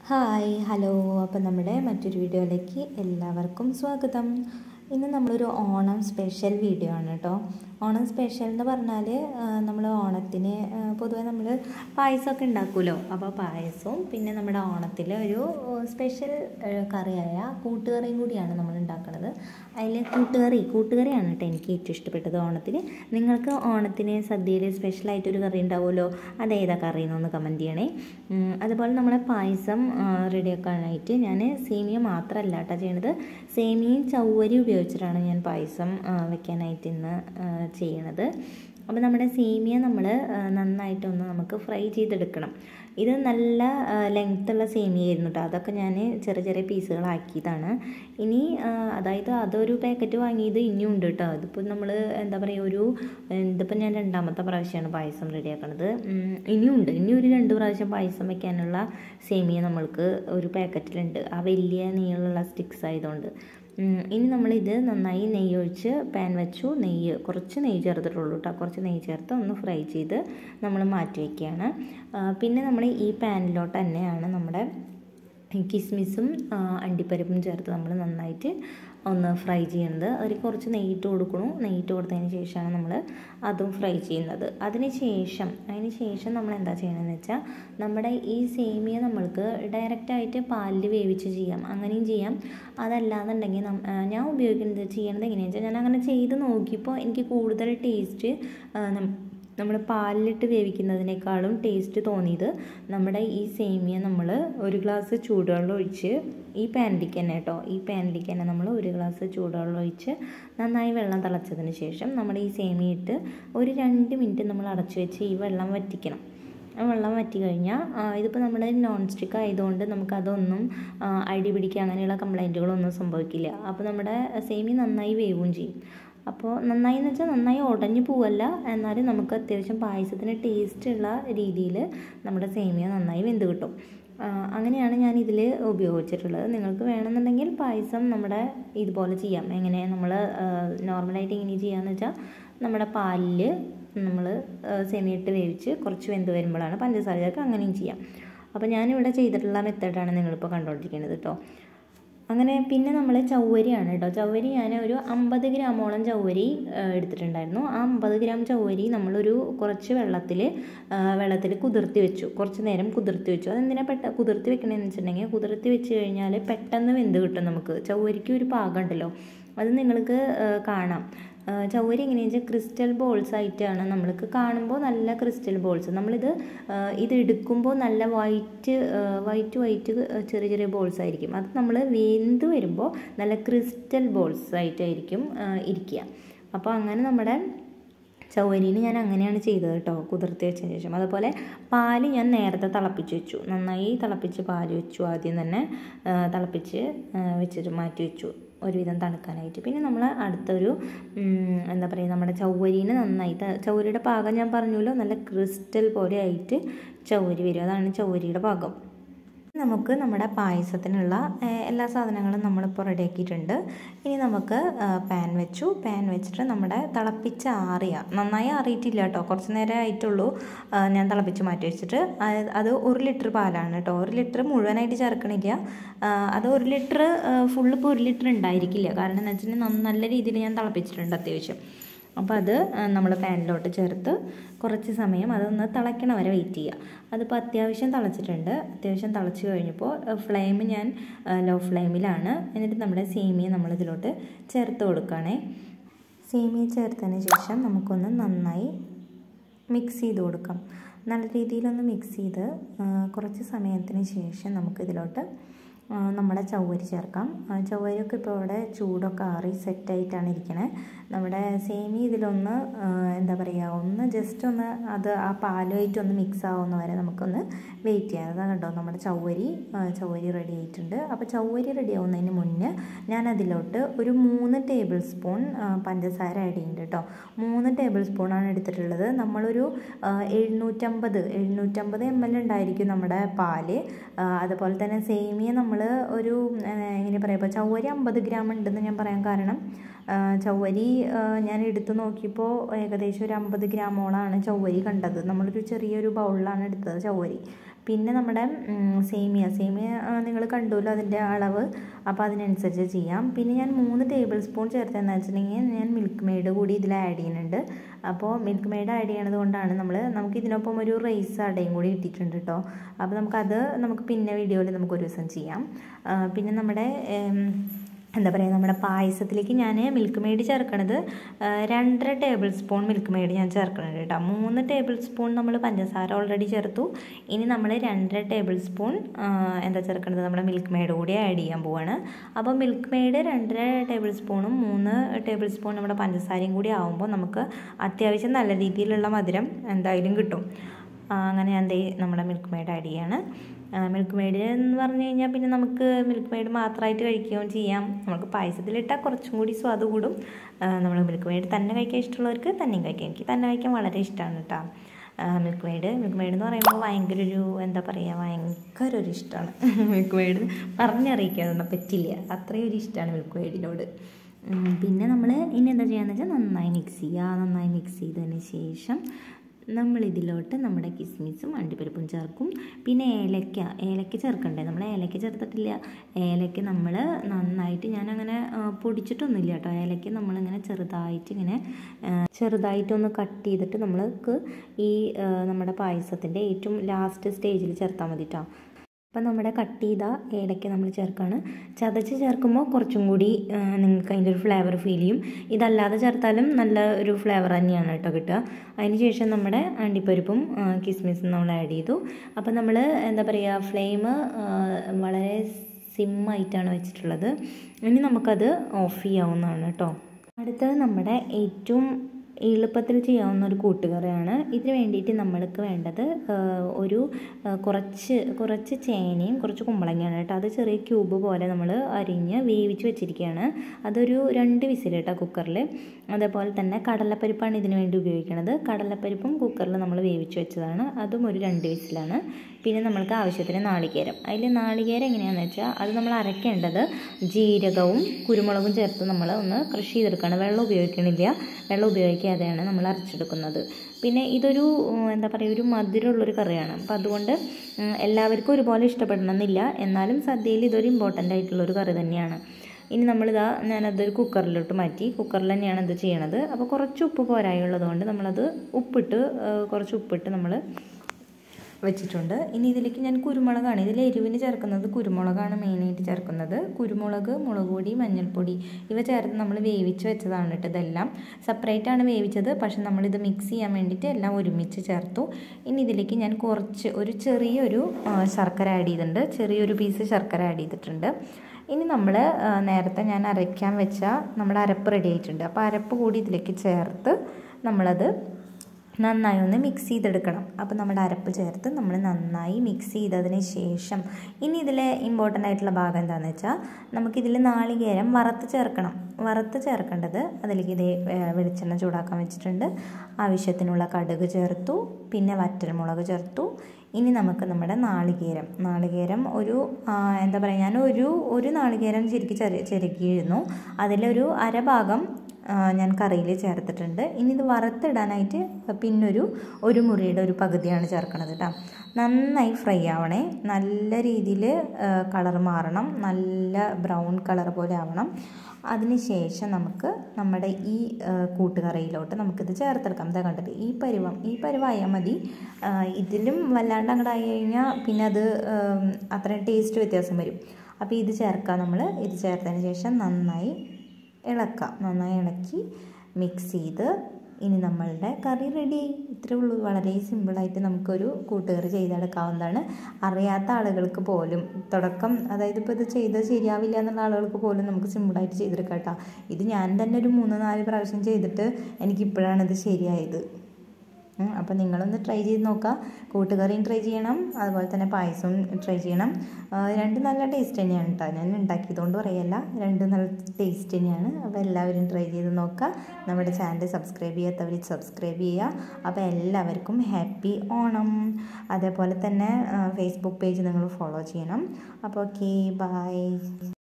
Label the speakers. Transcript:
Speaker 1: hi hello അപ്പോൾ നമ്മുടെ മറ്റൊരു വീഡിയോയിലേക്ക് എല്ലാവർക്കും സ്വാഗതം ഇന്ന് നമ്മളൊരു ഓണം സ്പെഷ്യൽ വീഡിയോ ആണ് കേട്ടോ ഓണം സ്പെഷ്യൽ എന്ന് പറഞ്ഞാൽ നമ്മൾ ഓണത്തിന് ആ, പൊതുവെ നമ്മൾ പായസമൊക്കെ ഉണ്ടാക്കുമല്ലോ അപ്പോൾ പായസവും പിന്നെ നമ്മുടെ ഓണത്തിൽ ഒരു സ്പെഷ്യൽ കറിയായ കൂട്ടുകറിയും കൂടിയാണ് നമ്മൾ ഉണ്ടാക്കുന്നത് അതിൽ കൂട്ടുകറി കൂട്ടുകറിയാണ് കേട്ടോ എനിക്ക് ഏറ്റവും ഇഷ്ടപ്പെട്ടത് ഓണത്തിന് നിങ്ങൾക്ക് ഓണത്തിന് സദ്യയിൽ സ്പെഷ്യലായിട്ടൊരു കറി ഉണ്ടാവുമല്ലോ അതേതാ കറി എന്നൊന്ന് കമൻറ്റ് ചെയ്യണേ ഉം, അതുപോലെ നമ്മുടെ പായസം റെഡിയാക്കാനായിട്ട് ഞാൻ സേമിയ മാത്രമല്ല കേട്ടോ ചെയ്യണത് സേമിയയും ചവ്വരി ഉപയോഗിച്ചിട്ടാണ് ഞാൻ പായസം ആ, വെക്കാനായിട്ട് ഇന്ന് ആ, ചെയ്യണത് അപ്പോൾ നമ്മുടെ സേമിയ നമ്മൾ നന്നായിട്ടൊന്ന് നമുക്ക് ഫ്രൈ ചെയ്തെടുക്കണം ഇത് നല്ല ലെങ്ത്തുള്ള സേമിയ ആയിരുന്നു കേട്ടോ അതൊക്കെ ഞാൻ ചെറിയ ചെറിയ പീസുകളാക്കിയതാണ് ഇനി ആ, അതായത് അതൊരു പാക്കറ്റ് വാങ്ങിയത് ഇനിയും ഉണ്ട് കേട്ടോ ഇതിപ്പോൾ നമ്മൾ എന്താ പറയുക ഒരു ഇതിപ്പോൾ ഞാൻ രണ്ടാമത്തെ പ്രാവശ്യമാണ് പായസം റെഡിയാക്കണത് ഉം, ഇനിയുണ്ട് ഇനി ഒരു രണ്ട് പ്രാവശ്യം പായസം വെക്കാനുള്ള സേമിയ നമ്മൾക്ക് ഒരു പാക്കറ്റിലുണ്ട് ആ വലിയ നീളമുള്ള സ്റ്റിക്സ് ആയതുകൊണ്ട് ഉം, ഇനി നമ്മളിത് നന്നായി നെയ്യ് ഒഴിച്ച് പാൻ വെച്ചു നെയ്യ് കുറച്ച് നെയ്യ് ചേർത്തിട്ടുള്ളൂ കേട്ടോ കുറച്ച് നെയ്യ് ചേർത്ത് ഒന്ന് ഫ്രൈ ചെയ്ത് നമ്മൾ മാറ്റി വയ്ക്കുകയാണ് ആ, പിന്നെ നമ്മൾ ഈ പാനിലോട്ട് തന്നെയാണ് നമ്മുടെ കിസ്മിസും ആ, അണ്ടിപ്പരിപ്പും ചേർത്ത് നമ്മൾ നന്നായിട്ട് ഒന്ന് ഫ്രൈ ചെയ്യുന്നത് അതിൽ കുറച്ച് നെയ്യിട്ട് കൊടുക്കണം നെയ്യിട്ട് കൊടുത്തതിന് ശേഷമാണ് നമ്മൾ അതും ഫ്രൈ ചെയ്യുന്നത് അതിന് ശേഷം അതിന് ശേഷം നമ്മൾ എന്താ ചെയ്യണമെന്ന് വെച്ചാൽ നമ്മുടെ ഈ സേമിയ നമ്മൾക്ക് ഡയറക്റ്റായിട്ട് പാലിൽ വേവിച്ച് ചെയ്യാം അങ്ങനെയും ചെയ്യാം അതല്ലാന്നുണ്ടെങ്കിൽ നം- ആ, ഞാൻ ഉപയോഗിക്കുന്നത് ചെയ്യണത് എങ്ങനെയാണെന്ന് വെച്ചാൽ ഞാൻ അങ്ങനെ ചെയ്ത് നോക്കിയപ്പോൾ എനിക്ക് കൂടുതൽ ടേസ്റ്റ് നമ്മൾ പാലിലിട്ട് വേവിക്കുന്നതിനേക്കാളും ടേസ്റ്റ് തോന്നിയത് നമ്മുടെ ഈ സേമിയ നമ്മൾ ഒരു ഗ്ലാസ് ചൂടുവെള്ളം ഒഴിച്ച് ഈ പാനിലേക്ക് തന്നെ കേട്ടോ ഈ പാനിലേക്ക് തന്നെ നമ്മൾ ഒരു ഗ്ലാസ് ചൂടുവെള്ളം ഒഴിച്ച് നന്നായി വെള്ളം തിളച്ചതിന് ശേഷം നമ്മുടെ ഈ സേമിയ ഇട്ട് ഒരു രണ്ട് മിനിറ്റ് നമ്മൾ അടച്ചു വെച്ച് ഈ വെള്ളം വറ്റിക്കണം ആ വെള്ളം വറ്റി കഴിഞ്ഞാൽ ഇതിപ്പോൾ നമ്മുടെ നോൺ സ്റ്റിക്ക് ആയതുകൊണ്ട് നമുക്കതൊന്നും ആ, അടി പിടിക്കുക അങ്ങനെയുള്ള കംപ്ലൈൻറ്റുകളൊന്നും സംഭവിക്കില്ല അപ്പോൾ നമ്മുടെ സേമിയ നന്നായി വേവും ചെയ്യും അപ്പോൾ നന്നായി എന്ന് വെച്ചാൽ നന്നായി ഉടഞ്ഞു പോവല്ല എന്നാലും നമുക്ക് അത്യാവശ്യം പായസത്തിന് ടേസ്റ്റ് ഉള്ള രീതിയിൽ നമ്മുടെ സേമിയ നന്നായി വെന്ത് കിട്ടും ആ, അങ്ങനെയാണ് ഞാൻ ഇതിൽ ഉപയോഗിച്ചിട്ടുള്ളത് നിങ്ങൾക്ക് വേണമെന്നുണ്ടെങ്കിൽ പായസം നമ്മുടെ ഇതുപോലെ ചെയ്യാം എങ്ങനെ നമ്മൾ നോർമലായിട്ട് എങ്ങനെ ചെയ്യാമെന്ന് വെച്ചാൽ നമ്മുടെ പാലിൽ നമ്മൾ സേമിയ ഇട്ട് വേവിച്ച് കുറച്ച് വെന്ത് വരുമ്പോഴാണ് പഞ്ചസാര ചേർക്കുക അങ്ങനെയും ചെയ്യാം അപ്പോൾ ഞാനിവിടെ ചെയ്തിട്ടുള്ള മെത്തേഡാണ് നിങ്ങളിപ്പോൾ കണ്ടുകൊണ്ടിരിക്കുന്നത് കേട്ടോ അങ്ങനെ പിന്നെ നമ്മൾ ചവ്വരിയാണ് കേട്ടോ ചവ്വരി ഞാൻ ഒരു അമ്പത് ഗ്രാമോളം ചവ്വരി ആ, എടുത്തിട്ടുണ്ടായിരുന്നു ആ അമ്പത് ഗ്രാം ചവ്വരി നമ്മളൊരു കുറച്ച് വെള്ളത്തിൽ വെള്ളത്തിൽ കുതിർത്തി വെച്ചു കുറച്ച് നേരം കുതിർത്തി വെച്ചു അതെന്തിനാ പെട്ട കുതിർത്തി വെക്കണമെന്ന് വെച്ചിട്ടുണ്ടെങ്കിൽ കുതിർത്തി വെച്ച് കഴിഞ്ഞാൽ പെട്ടെന്ന് വെന്ത് കിട്ടും നമുക്ക് ചവ്വരിക്ക് ഒരു പാകം ഉണ്ടല്ലോ അത് നിങ്ങൾക്ക് ആ, കാണാം ആ, ചവ്വരി എങ്ങനെയാണെന്ന് വെച്ചാൽ ക്രിസ്റ്റൽ ബോൾസ് ആയിട്ടാണ് നമ്മൾക്ക് കാണുമ്പോൾ നല്ല ക്രിസ്റ്റൽ ബോൾസ് നമ്മളിത് ആ, ഇത് എടുക്കുമ്പോൾ നല്ല വൈറ്റ് വൈറ്റ് വൈറ്റ് ചെറിയ ചെറിയ ബോൾസ് ആയിരിക്കും അത് നമ്മൾ വെന്ത് വരുമ്പോൾ നല്ല ക്രിസ്റ്റൽ ബോൾസ് ആയിട്ടായിരിക്കും ആ, ഇരിക്കുക അപ്പോൾ അങ്ങനെ നമ്മുടെ ചവ്വരിയിൽ ഞാൻ അങ്ങനെയാണ് ചെയ്തത് കേട്ടോ കുതിർത്തി വെച്ചതിന് ശേഷം അതുപോലെ പാല് ഞാൻ നേരത്തെ തിളപ്പിച്ച് വെച്ചു നന്നായി തിളപ്പിച്ച് പാല് വെച്ചു ആദ്യം തന്നെ ആ, തിളപ്പിച്ച് ആ, വെച്ചിട്ട് മാറ്റി വെച്ചു ഒരുവിധം തണുക്കാനായിട്ട് പിന്നെ നമ്മൾ അടുത്തൊരു ഉം, എന്താ പറയുക നമ്മുടെ ചവ്വരീനെ നന്നായി ത- ചവ്വരിയുടെ പാകം ഞാൻ പറഞ്ഞല്ലോ നല്ല ക്രിസ്റ്റൽ പോലെ ആയിട്ട് ചവ്വരി വരും അതാണ് ചവ്വരിയുടെ പാകം നമുക്ക് നമ്മുടെ പായസത്തിനുള്ള ഏഹ്, എല്ലാ സാധനങ്ങളും നമ്മളിപ്പോൾ റെഡിയാക്കിയിട്ടുണ്ട് ഇനി നമുക്ക് ഏഹ്, പാൻ വെച്ചു പാൻ വെച്ചിട്ട് നമ്മുടെ തിളപ്പിച്ച ആറിയ നന്നായി ആറിയിട്ടില്ല കേട്ടോ കുറച്ച് നേരം ആയിട്ടുള്ളൂ ഏഹ്, ഞാൻ തിളപ്പിച്ച് മാറ്റി വെച്ചിട്ട് അത് അത് ഒരു ലിറ്റർ പാലാണ് കേട്ടോ ഒരു ലിറ്റർ മുഴുവനായിട്ട് ചേർക്കണില്ല ഏഹ്, അത് ഒരു ലിറ്റർ ഫുള്ള് ഇപ്പോൾ ഒരു ലിറ്റർ ഉണ്ടായിരിക്കില്ല കാരണം എന്ന് വെച്ചിട്ടുണ്ടെങ്കിൽ നല്ല രീതിയിൽ ഞാൻ തിളപ്പിച്ചിട്ടുണ്ട് അത്യാവശ്യം അപ്പോൾ അത് നമ്മൾ പാനിലോട്ട് ചേർത്ത് കുറച്ച് സമയം അതൊന്ന് തിളയ്ക്കണ വരെ വെയിറ്റ് ചെയ്യുക അതിപ്പോൾ അത്യാവശ്യം തിളച്ചിട്ടുണ്ട് അത്യാവശ്യം തിളച്ച് കഴിഞ്ഞപ്പോൾ ഫ്ലെയിം ഞാൻ ലോ ഫ്ലെയിമിലാണ് എന്നിട്ട് നമ്മുടെ സേമിയ നമ്മൾ ഇതിലോട്ട് ചേർത്ത് കൊടുക്കുകയാണേ സേമിയ ചേർത്തതിന് ശേഷം നമുക്കൊന്ന് നന്നായി മിക്സ് ചെയ്ത് കൊടുക്കാം നല്ല രീതിയിലൊന്ന് മിക്സ് ചെയ്ത് ആ, കുറച്ച് സമയത്തിന് ശേഷം നമുക്കിതിലോട്ട് ആ, നമ്മുടെ ചവ്വരി ചേർക്കാം ആ, ചവ്വരിയൊക്കെ ഇപ്പോൾ ഇവിടെ ചൂടൊക്കെ ആറി സെറ്റായിട്ടാണ് ഇരിക്കണേ നമ്മുടെ സേമി ഇതിലൊന്ന് ആ, എന്താ പറയുക ഒന്ന് ജസ്റ്റ് ഒന്ന് അത് ആ പാലുമായിട്ട് ഒന്ന് മിക്സ് ആവുന്ന വരെ നമുക്കൊന്ന് വെയിറ്റ് ചെയ്യാം അതാണ് കേട്ടോ നമ്മുടെ ചവ്വരി ആ, ചവ്വരി റെഡി ആയിട്ടുണ്ട് അപ്പോൾ ചവ്വരി റെഡി ആവുന്നതിന് മുന്നേ ഞാൻ അതിലോട്ട് ഒരു മൂന്ന് ടേബിൾ സ്പൂൺ ആ, പഞ്ചസാര ആഡ് ചെയ്യുന്നുണ്ട് കേട്ടോ മൂന്ന് ടേബിൾ സ്പൂണാണ് എടുത്തിട്ടുള്ളത് നമ്മളൊരു ആ, എഴുന്നൂറ്റമ്പത് എഴുന്നൂറ്റമ്പത് എം എൽ ഉണ്ടായിരിക്കും നമ്മുടെ പാല് ആ, അതുപോലെ തന്നെ സേമിയ നമ്മൾ ഒരു ആ, എങ്ങനെ പറയുക ഇപ്പോൾ ചവ്വരി അമ്പത് ഗ്രാം ഉണ്ടെന്ന് ഞാൻ പറയാൻ കാരണം ആ, ചവ്വരി ആ, ഞാൻ എടുത്തു നോക്കിയപ്പോൾ ഏകദേശം ഒരു അമ്പത് ഗ്രാമോളാണ് ചവ്വരി കണ്ടത് നമ്മളൊരു ചെറിയൊരു ബൗളിലാണ് എടുത്തത് ചവ്വരി പിന്നെ നമ്മുടെ സേമിയ സേമിയ നിങ്ങൾ കണ്ടുല്ലോ അതിൻ്റെ അളവ് അപ്പോൾ അതിനനുസരിച്ച് ചെയ്യാം പിന്നെ ഞാൻ മൂന്ന് ടേബിൾ സ്പൂൺ ചേർത്തെന്ന് വെച്ചിട്ടുണ്ടെങ്കിൽ ഞാൻ മിൽക്ക് മെയ്ഡ് കൂടി ഇതിൽ ആഡ് ചെയ്യുന്നുണ്ട് അപ്പോൾ മിൽക്ക് മെയ്ഡ് ആഡ് ചെയ്യണത് കൊണ്ടാണ് നമ്മൾ നമുക്ക് ഇതിനൊപ്പം ഒരു റൈസ് അടയും കൂടി ഇട്ടിട്ടുണ്ട് കേട്ടോ അപ്പോൾ നമുക്കത് നമുക്ക് പിന്നെ വീഡിയോയിൽ നമുക്ക് ഒരു ദിവസം ചെയ്യാം പിന്നെ നമ്മുടെ എന്താ പറയുക നമ്മുടെ പായസത്തിലേക്ക് ഞാൻ മിൽക്ക് മെയ്ഡ് ചേർക്കണത് രണ്ടര ടേബിൾ സ്പൂൺ മിൽക്ക് മെയ്ഡ് ഞാൻ ചേർക്കണുണ്ട് കേട്ടോ മൂന്ന് ടേബിൾ സ്പൂൺ നമ്മൾ പഞ്ചസാര ഓൾറെഡി ചേർത്തു ഇനി നമ്മൾ രണ്ടര ടേബിൾ സ്പൂൺ എന്താ ചേർക്കണത് നമ്മുടെ മിൽക്ക് മെയ്ഡ് കൂടി ആഡ് ചെയ്യാൻ പോവാണ് അപ്പോൾ മിൽക്ക് മെയ്ഡ് രണ്ടര ടേബിൾ സ്പൂണും മൂന്ന് ടേബിൾ സ്പൂൺ നമ്മുടെ പഞ്ചസാരയും കൂടി ആകുമ്പോൾ നമുക്ക് അത്യാവശ്യം നല്ല രീതിയിലുള്ള മധുരം എന്തായാലും കിട്ടും അങ്ങനെ ഞാൻ നമ്മുടെ മിൽക്ക് മെയ്ഡ് ആഡ് ചെയ്യാണ് മിൽക്ക് മെയ്ഡ് എന്ന് പറഞ്ഞു കഴിഞ്ഞാൽ പിന്നെ നമുക്ക് മിൽക്ക് മെയ്ഡ് മാത്രമായിട്ട് കഴിക്കുകയും ചെയ്യാം നമുക്ക് പായസത്തിലിട്ടാൽ കുറച്ചും കൂടി സ്വാദ് കൂടും നമ്മൾ മിൽക്ക് മെയ്ഡ് തന്നെ കഴിക്കാൻ ഇഷ്ടമുള്ളവർക്ക് തന്നെയും കഴിക്കാം എനിക്ക് തന്നെ കഴിക്കാൻ വളരെ ഇഷ്ടമാണ് കേട്ടോ മിൽക്ക് മെയ്ഡ് മിൽക്ക് മെയ്ഡ് എന്ന് പറയുമ്പോൾ ഭയങ്കര ഒരു എന്താ പറയുക ഭയങ്കര ഒരു ഇഷ്ടമാണ് മിൽക്ക് മെയ്ഡ് പറഞ്ഞറിയിക്കാനൊന്നും പറ്റില്ല അത്രയും ഒരു ഇഷ്ടമാണ് മിൽക്ക് മെയ്ഡിനോട് പിന്നെ നമ്മൾ ഇനി എന്താ ചെയ്യാന്ന് വെച്ചാൽ നന്നായി മിക്സ് ചെയ്യുക നന്നായി മിക്സ് ചെയ്തതിന് ശേഷം നമ്മൾ ഇതിലോട്ട് നമ്മുടെ കിസ്മിസും അണ്ടിപ്പരിപ്പും ചേർക്കും പിന്നെ ഏലക്ക ഏലക്ക ചേർക്കണ്ടേ നമ്മൾ ഏലക്ക ചേർത്തിട്ടില്ല ഏലക്ക നമ്മൾ നന്നായിട്ട് ഞാനങ്ങനെ പൊടിച്ചിട്ടൊന്നുമില്ല കേട്ടോ ഏലക്ക നമ്മളിങ്ങനെ ചെറുതായിട്ട് ഇങ്ങനെ ചെറുതായിട്ടൊന്ന് കട്ട് ചെയ്തിട്ട് നമ്മൾക്ക് ഈ നമ്മുടെ പായസത്തിൻ്റെ ഏറ്റവും ലാസ്റ്റ് സ്റ്റേജിൽ ചേർത്താൽ മതി കേട്ടോ അപ്പം നമ്മുടെ കട്ട് ചെയ്ത ഏലക്ക നമ്മൾ ചേർക്കുകയാണ് ചതച്ച് ചേർക്കുമ്പോൾ കുറച്ചും കൂടി നിങ്ങൾക്ക് അതിൻ്റെ ഒരു ഫ്ലേവർ ഫീൽ ചെയ്യും ഇതല്ലാതെ ചേർത്താലും നല്ല ഒരു ഫ്ലേവർ തന്നെയാണ് കേട്ടോ കിട്ടുക അതിന് ശേഷം നമ്മുടെ അണ്ടിപ്പരിപ്പും കിസ്മിസും നമ്മൾ ആഡ് ചെയ്തു അപ്പം നമ്മൾ എന്താ പറയുക ഫ്ലെയിം വളരെ സിമ്മായിട്ടാണ് വെച്ചിട്ടുള്ളത് ഇനി നമുക്കത് ഓഫ് ചെയ്യാവുന്നതാണ് കേട്ടോ അടുത്തത് നമ്മുടെ ഏറ്റവും എളുപ്പത്തിൽ ചെയ്യാവുന്ന ഒരു കൂട്ടുകറിയാണ് ഇതിന് വേണ്ടിയിട്ട് നമ്മൾക്ക് വേണ്ടത് ഒരു കുറച്ച് കുറച്ച് ചേനയും കുറച്ച് കുമ്പളങ്ങയാണ് കേട്ടോ അത് ചെറിയ ക്യൂബ് പോലെ നമ്മൾ അരിഞ്ഞ് വേവിച്ച് വെച്ചിരിക്കുകയാണ് അതൊരു രണ്ട് വിസിൽ കേട്ടോ കുക്കറിൽ അതേപോലെ തന്നെ കടലപ്പരിപ്പാണ് ഇതിന് വേണ്ടി ഉപയോഗിക്കുന്നത് കടലപ്പരിപ്പും കുക്കറിൽ നമ്മൾ വേവിച്ച് വെച്ചതാണ് അതും ഒരു രണ്ട് വിസിലാണ് പിന്നെ നമ്മൾക്ക് ആവശ്യത്തിന് നാളികേരം അതിൽ നാളികേരം എങ്ങനെയാണെന്ന് വെച്ചാൽ അത് നമ്മൾ അരയ്ക്കേണ്ടത് ജീരകവും കുരുമുളകും ചേർത്ത് നമ്മൾ ഒന്ന് കൃഷി ചെയ്തെടുക്കുകയാണ് വെള്ളം ഉപയോഗിക്കണില്ല വെള്ളം ഉപയോഗിക്കാതെയാണ് നമ്മൾ അരച്ചെടുക്കുന്നത് പിന്നെ ഇതൊരു എന്താ പറയുക ഒരു മധുരമുള്ളൊരു കറിയാണ് അപ്പം അതുകൊണ്ട് എല്ലാവർക്കും ഒരുപോലെ ഇഷ്ടപ്പെടണമെന്നില്ല എന്നാലും സദ്യയിൽ ഇതൊരു ഇമ്പോർട്ടൻ്റ് ആയിട്ടുള്ളൊരു കറി തന്നെയാണ് ഇനി നമ്മളിതാ ഞാനതൊരു കുക്കറിലോട്ട് മാറ്റി കുക്കറിൽ തന്നെയാണ് ഇത് ചെയ്യണത് അപ്പോൾ കുറച്ച് ഉപ്പ് പോരായുള്ളത് കൊണ്ട് നമ്മളത് ഉപ്പിട്ട് കുറച്ച് ഉപ്പിട്ട് നമ്മൾ വെച്ചിട്ടുണ്ട് ഇനി ഇതിലേക്ക് ഞാൻ കുരുമുളകാണ് ഇതിൽ എരിവിന് ചേർക്കുന്നത് കുരുമുളകാണ് മെയിനായിട്ട് ചേർക്കുന്നത് കുരുമുളക് മുളക് പൊടി മഞ്ഞൾപ്പൊടി ഇവ ചേർത്ത് നമ്മൾ വേവിച്ച് വെച്ചതാണ് കേട്ടോ ഇതെല്ലാം സെപ്പറേറ്റ് ആണ് വേവിച്ചത് പക്ഷെ നമ്മളിത് മിക്സ് ചെയ്യാൻ വേണ്ടിയിട്ട് എല്ലാം ഒരുമിച്ച് ചേർത്തു ഇനി ഇതിലേക്ക് ഞാൻ കുറച്ച് ഒരു ചെറിയൊരു ശർക്കര ആഡ് ചെയ്തിട്ടുണ്ട് ചെറിയൊരു പീസ് ശർക്കര ആഡ് ചെയ്തിട്ടുണ്ട് ഇനി നമ്മൾ നേരത്തെ ഞാൻ അരയ്ക്കാൻ വെച്ച നമ്മുടെ അരപ്പ് റെഡി ആയിട്ടുണ്ട് അപ്പോൾ അരപ്പ് കൂടി ഇതിലേക്ക് ചേർത്ത് നമ്മളത് നന്നായി ഒന്ന് മിക്സ് ചെയ്തെടുക്കണം അപ്പോൾ നമ്മുടെ അരപ്പ് ചേർത്ത് നമ്മൾ നന്നായി മിക്സ് ചെയ്തതിന് ശേഷം ഇനി ഇതിലെ ഇമ്പോർട്ടൻ്റ് ആയിട്ടുള്ള ഭാഗം എന്താണെന്ന് വെച്ചാൽ നമുക്കിതിൽ നാളികേരം വറുത്ത് ചേർക്കണം വറുത്ത് ചേർക്കേണ്ടത് അതിലേക്ക് ഇതേ വെളിച്ചെണ്ണ ചൂടാക്കാൻ വെച്ചിട്ടുണ്ട് ആവശ്യത്തിനുള്ള കടുക് ചേർത്തു പിന്നെ വറ്റൽമുളക് ചേർത്തു ഇനി നമുക്ക് നമ്മുടെ നാളികേരം നാളികേരം ഒരു എന്താ പറയുക ഞാൻ ഒരു ഒരു നാളികേരം ശരിക്കും ചെറിയ ചെരുക്കിയിരുന്നു അതിലൊരു അരഭാഗം ഞാൻ കറിയിൽ ചേർത്തിട്ടുണ്ട് ഇനി ഇത് വറുത്തിടാനായിട്ട് പിന്നൊരു ഒരു മുറിയുടെ ഒരു പകുതിയാണ് ചേർക്കണത് കേട്ടോ നന്നായി ഫ്രൈ ആവണേ നല്ല രീതിയിൽ കളർ മാറണം നല്ല ബ്രൗൺ കളർ പോലെ ആവണം അതിനുശേഷം നമുക്ക് നമ്മുടെ ഈ കൂട്ടുകറിയിലോട്ട് നമുക്കിത് ചേർത്തെടുക്കാം ഇതാ കണ്ടത് ഈ പരുവം ഈ പരുവായാൽ മതി ഇതിലും വല്ലാണ്ട് അങ്ങോട്ട് ആയി കഴിഞ്ഞാൽ പിന്നെ അത് അത്രയും ടേസ്റ്റ് വ്യത്യാസം വരും അപ്പോൾ ഇത് ചേർക്കാം നമ്മൾ ഇത് ചേർത്തതിന് ശേഷം നന്നായി ഇളക്കാം നന്നായി ഇളക്കി മിക്സ് ചെയ്ത് ഇനി നമ്മളുടെ കറി റെഡി ഇത്രേ ഉള്ളൂ വളരെ സിമ്പിളായിട്ട് നമുക്കൊരു കൂട്ടുകറി ചെയ്തെടുക്കാവുന്നതാണ് അറിയാത്ത ആളുകൾക്ക് പോലും തുടക്കം അതായത് ഇപ്പോൾ ഇത് ചെയ്തത് ശരിയാവില്ല എന്നുള്ള ആളുകൾക്ക് പോലും നമുക്ക് സിമ്പിളായിട്ട് ചെയ്തെടുക്കാം കേട്ടോ ഇത് ഞാൻ തന്നെ ഒരു മൂന്ന് നാല് പ്രാവശ്യം ചെയ്തിട്ട് എനിക്കിപ്പോഴാണ് ഇത് ശരിയായത് അപ്പോൾ നിങ്ങളൊന്ന് ട്രൈ ചെയ്ത് നോക്കുക കൂട്ടുകറിയും ട്രൈ ചെയ്യണം അതുപോലെ തന്നെ പായസവും ട്രൈ ചെയ്യണം രണ്ടും നല്ല ടേസ്റ്റ് തന്നെയാണ് കേട്ടോ ഞാൻ ഉണ്ടാക്കിയതുകൊണ്ട് പറയല്ല രണ്ടും നല്ല ടേസ്റ്റ് തന്നെയാണ് അപ്പോൾ എല്ലാവരും ട്രൈ ചെയ്ത് നോക്കുക നമ്മുടെ ചാനൽ സബ്സ്ക്രൈബ് ചെയ്യാത്തവർ സബ്സ്ക്രൈബ് ചെയ്യുക അപ്പോൾ എല്ലാവർക്കും ഹാപ്പി ഓണം അതേപോലെ തന്നെ ഫേസ്ബുക്ക് പേജ് നിങ്ങൾ ഫോളോ ചെയ്യണം അപ്പോൾ ഓക്കെ ബൈ